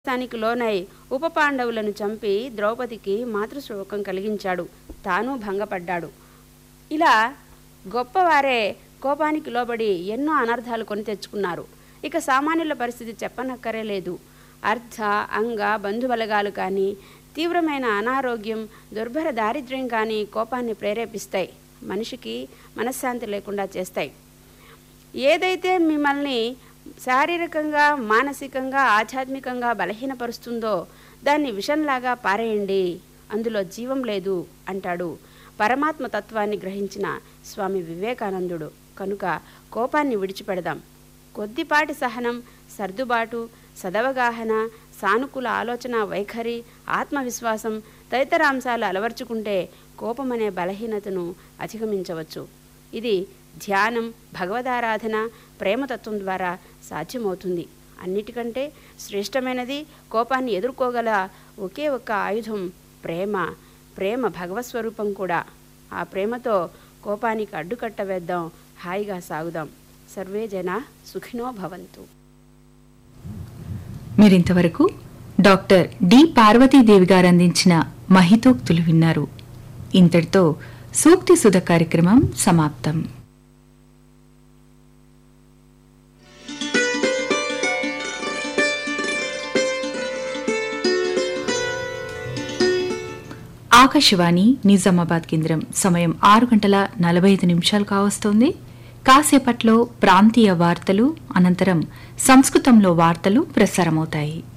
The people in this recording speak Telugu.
దానికి లోనై ఉప పాండవులను చంపి ద్రౌపదికి మాతృశ్లోకం కలిగించాడు తాను భంగపడ్డాడు ఇలా గొప్పవారే కోపానికి లోబడి ఎన్నో అనర్థాలు కొని తెచ్చుకున్నారు ఇక సామాన్యుల పరిస్థితి చెప్పనక్కరే లేదు అర్ధ అంగ బంధుబలగాలు కానీ తీవ్రమైన అనారోగ్యం దుర్భర దారిద్ర్యం కానీ కోపాన్ని ప్రేరేపిస్తాయి మనిషికి మనశ్శాంతి లేకుండా చేస్తాయి ఏదైతే మిమ్మల్ని శారీరకంగా మానసికంగా ఆధ్యాత్మికంగా బలహీనపరుస్తుందో దాన్ని విషంలాగా పారేయండి అందులో జీవం లేదు అంటాడు పరమాత్మ తత్వాన్ని గ్రహించిన స్వామి వివేకానందుడు కనుక కోపాన్ని విడిచిపెడదాం కొద్దిపాటి సహనం సర్దుబాటు సదవగాహన సానుకూల ఆలోచన వైఖరి ఆత్మవిశ్వాసం తదితర అంశాలు అలవర్చుకుంటే కోపమనే బలహీనతను అధిగమించవచ్చు ఇది ధ్యానం భగవదారాధన ప్రేమతత్వం ద్వారా సాధ్యమవుతుంది అన్నిటికంటే శ్రేష్టమైనది కోపాన్ని ఎదుర్కోగల ఒకే ఒక్క ఆయుధం ప్రేమ ప్రేమ భగవస్వరూపం కూడా ఆ ప్రేమతో కోపానికి అడ్డుకట్ట వేద్దాం హాయిగా సాగుదాం సర్వే జన సుఖినో భవంతు మీరింతవరకు డాక్టర్ డి పార్వతీదేవి గారు అందించిన మహితోక్తులు విన్నారు ఇంతటితో సూక్తి సుధ కార్యక్రమం సమాప్తం ఆకాశవాణి నిజామాబాద్ కేంద్రం సమయం ఆరు గంటల నలభై ఐదు నిమిషాలు కావస్తోంది కాసేపట్లో ప్రాంతీయ వార్తలు అనంతరం సంస్కృతంలో వార్తలు ప్రసారమవుతాయి